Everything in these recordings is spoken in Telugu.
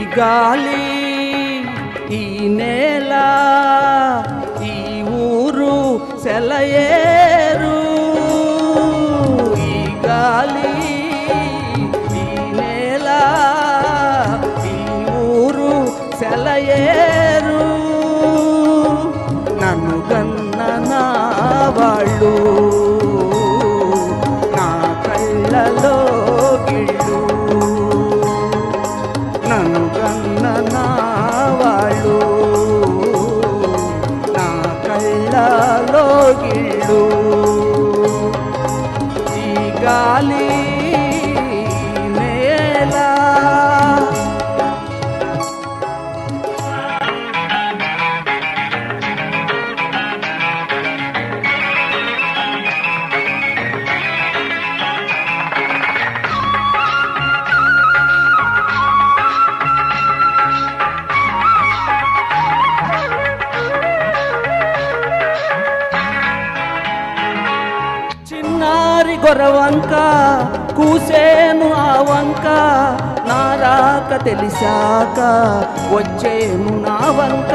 గాలి ఈ నేల ఈ ఊరు సెలయేరు ఈ గాలి ఈ నేల ఈ ఊరు సెలయేరు నన్ను గన్న నా వాళ్ళు నా కళ్ళలో గిళ్ళు నన్ను కన్న నా వాళ్ళు నా కళ్ళలో గిళ్ళు ఈ గాలి నేల చిన్నారి గొరవంక కూసేను ఆ వంక నా రాక తెలిసాక వచ్చేను నా వంక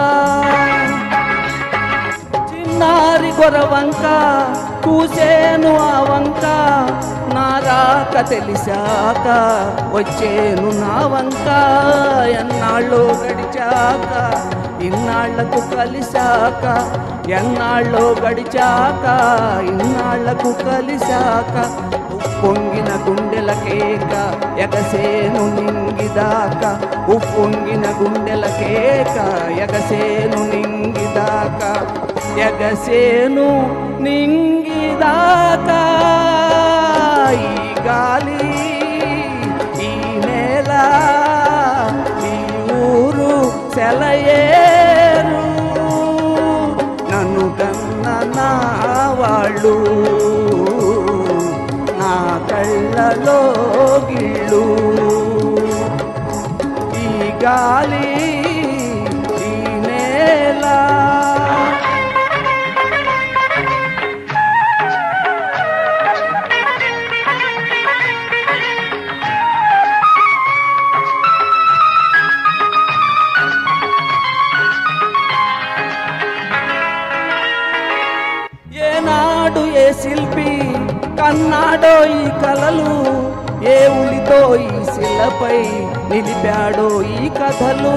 చిన్నారి గొరవంక కూసేను ఆ వంక నా రాక తెలిసాక వచ్చేను నా వంక ఎన్నాళ్ళు గడిచాక ఇన్నాళ్లకు కలిశాక ఎన్నాళ్ళు గడిచాక ఇన్నాళ్లకు కలిశాక ఉప్పొంగిన గుండెల కేక ఎగసేను నింగిదాక ఉప్పొంగిన గుండెల కేక ఎగసేను నింగిదాక ఎగసేను నింగిదాకా ఈ గాలి ఈ నేల ఈ ఊరు సెలయేరు నన్ను కన్న నా వాళ్ళు నా కళ్ళలో గిళ్ళు ఈ గాలి ఈ నేల ఏనాడు ఏ శిల్పి కన్నాడో ఈ కలలు ఏ ఉలితో ఈ శిలపై నిలిపాడో ఈ కథలు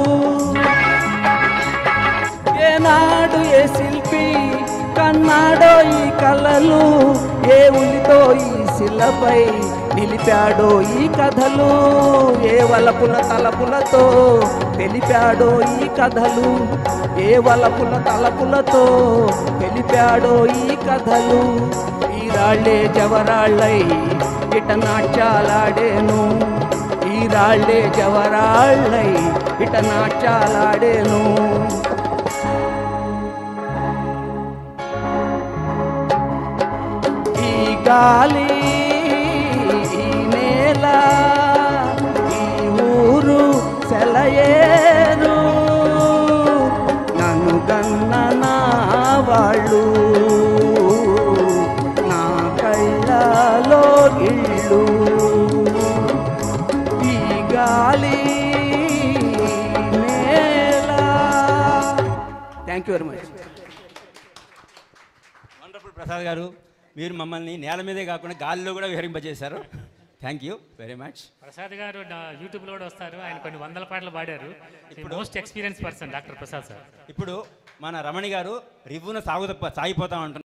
ఏనాడు ఏ శిల్పి కన్నాడో ఈ కలలు ఏ ఉలితో ఈ శిలపై నిలిపాడో ఈ కథలు ఏ వలపుల తలపులతో తెలిపాడో ఈ కథలు ఏ వలపుల తలపులతో తెలిపాడో ఈ కథలు ఈ రాళ్ళే జవరాళ్ళై ఇట నాట్యాలాడేను ఈ రాళ్ళే జవరాళ్ళై ఇట నాట్యాలాడేను ఈ గాలి ఈ నేల ఈ ఊరు సెలయేరు నన్ను కన్న నా వాళ్ళు నా కళ్ళలో ఇళ్ళు ఈ గాలి నేల thank you very much wonderful Prasad garu మీరు మమ్మల్ని నేల మీదే కాకుండా గాలిలో కూడా విహరింపజేశారు thank you very much Prasad garu నా యూట్యూబ్లో కూడా వస్తారు ఆయన కొన్ని వందల పాటలు పాడారు ఇప్పుడు most experience person doctor Prasad sir ఇప్పుడు మన రమణి గారు రివ్వున సాగు సాగిపోతా ఉంటున్నారు